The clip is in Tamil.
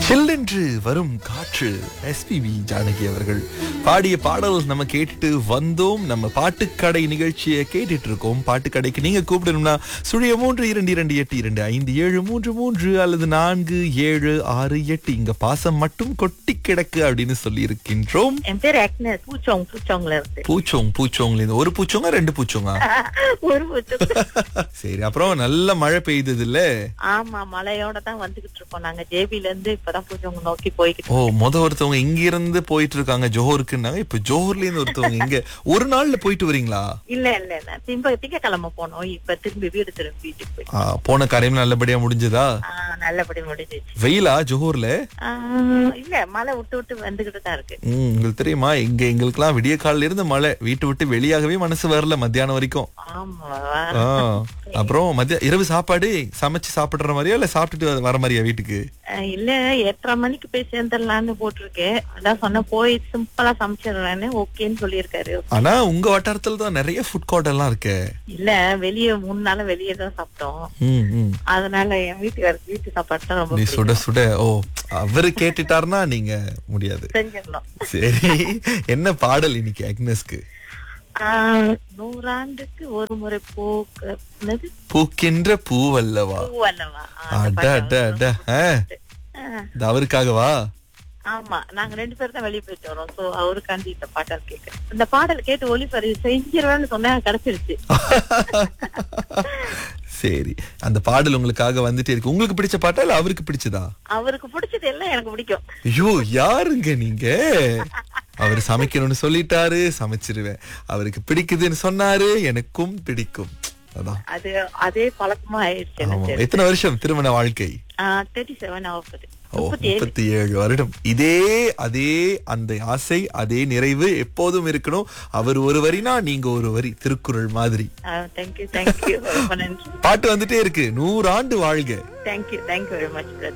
சில்லென்று வரும் காற்று எஸ்பிபி ஜானகி அவர்கள் பாடிய பாடல் நம்ம கேட்டுட்டு வந்தோம் நம்ம பாட்டுக்கடை நிகழ்ச்சியை கேட்டுட்டு இருக்கோம் பாட்டுக்கடைக்கு நீங்க கூப்பிடணும்னா சுழிய மூன்று இரண்டு இரண்டு எட்டு இரண்டு ஐந்து ஏழு மூன்று மூன்று அல்லது நான்கு ஏழு ஆறு எட்டு இங்க பாசம் மட்டும் கொட்டி கிடக்கு அப்படின்னு சொல்லி இருக்கின்றோம் என் பேர் அக்னஸ் பூச்சோங் பூச்சோங்ல இருந்து பூச்சோங் பூச்சோங்ல இருந்து ஒரு பூச்சோங்க ரெண்டு பூச்சோங்க ஒரு பூச்சோங் சரி அப்புறம் நல்ல மழை பெய்தது இல்ல ஆமா மழையோட தான் வந்துகிட்டு இருக்கோம் நாங்க ஜேபில இருந்து இப்பதான் பூச்சோங்க நோக்கி போய்கிட்டு ஓ முத ஒருத்தவங்க இங்க இருந்து போயிட்டு இருக்காங்க ஜோஹருக்குன்னாங்க இப்ப ஜோஹர்ல இருந்து ஒருத்தவங்க இங்க ஒரு நாள்ல போயிட்டு வரீங்களா இல்ல இல்ல இல்ல திம்ப திங்கக்கிழமை போனோம் இப்ப திரும்பி வீடு திரும்பி வீட்டுக்கு போய் ஆ, போன காரியம் நல்லபடியா முடிஞ்சதா ஆ, நல்லபடி முடிஞ்சிச்சு வெயிலா ஜோஹர்ல ஆ, இல்ல மழை விட்டு விட்டு வந்துகிட்டு தான் இருக்கு ம், உங்களுக்கு தெரியுமா இங்க எங்களுக்கெல்லாம் விடிய காலையில இருந்து மழை வீட்டை விட்டு வெளியாகவே மனசு வரல மத்தியானம் வரைக்கும் ஆமா ஆ, அப்புறம் மத்திய இரவு சாப்பாடு சமைச்சு சாப்பிடுற மாதிரியா இல்ல சாப்பிட்டுட்டு வர மாதிரியா வீட்டுக்கு ஆ, இல்ல எட்டரை மணிக்கு போய் சேர்ந்துடலான்னு போட்டிருக்கேன் அதான் சொன்ன போய் சிம்பிளா சமைச்சிடுறேன்னு ஓகேன்னு சொல்லியிருக்காரு ஆனா உங்க வட்டாரத்துல தான் நிறைய ஃபுட் கோர்ட் எல்லாம் இருக்கே இல்ல வெளியே மூணு நாள் வெளியே தான் சாப்பிட்டோம் ம், ம். அதனால என் வீட்டுக்காரருக்கு வீட்டு சாப்பாடு தான் ரொம்ப நீ பிடிக்கும். சுட சுட ஓ அவரு கேட்டுட்டாருன்னா நீங்க முடியாது செஞ்சிடணும் சரி என்ன பாடல் இன்னைக்கு அக்னஸ்க்கு ஆஹ், நூறாண்டுக்கு ஒரு முறை போக்கு என்னது? பூக்கின்ற பூவல்லவா பூ அல்லவா ஆ, அந்த அட பாட்டு அட அட ஆ, ஆ, இது அவருக்காகவா ஆமா நாங்க ரெண்டு பேரும் தான் வெளியே போயிட்டு வரோம் சோ அவருக்காண்டி இந்த பாடல் கேட்க இந்த பாடல் கேட்டு ஒளிபரி செஞ்சிருவேன்னு சொன்னா கிடைச்சிருச்சு சரி அந்த பாடல் உங்களுக்காக வந்துட்டே இருக்கு உங்களுக்கு பிடிச்ச பாட்டா இல்ல அவருக்கு பிடிச்சதா அவருக்கு பிடிச்சது எல்லாம் எனக்கு பிடிக்கும் ஐயோ யாருங்க நீங்க அவர் சமைக்கணும்னு சொல்லிட்டாரு சமைச்சிருவேன் அவருக்கு பிடிக்குதுன்னு சொன்னாரு எனக்கும் பிடிக்கும் அதான் அது அதே பழக்கமா ஆயிடுச்சு ஆமா. எனக்கு எத்தனை வருஷம் திருமண வாழ்க்கை தேர்ட்டி செவன் ஆகுது ஓ முப்பத்தி ஏழு முப்பத்தி ஏழு வருடம் இதே அதே அந்த ஆசை அதே நிறைவு எப்போதும் இருக்கணும் அவர் ஒரு வரினா நீங்க ஒரு வரி திருக்குறள் மாதிரி தேங்க்யூ தேங்க்யூ ரொம்ப நன்றி பாட்டு வந்துட்டே இருக்கு நூறாண்டு வாழ்க தேங்க்யூ தேங்க்யூ வெரி மச்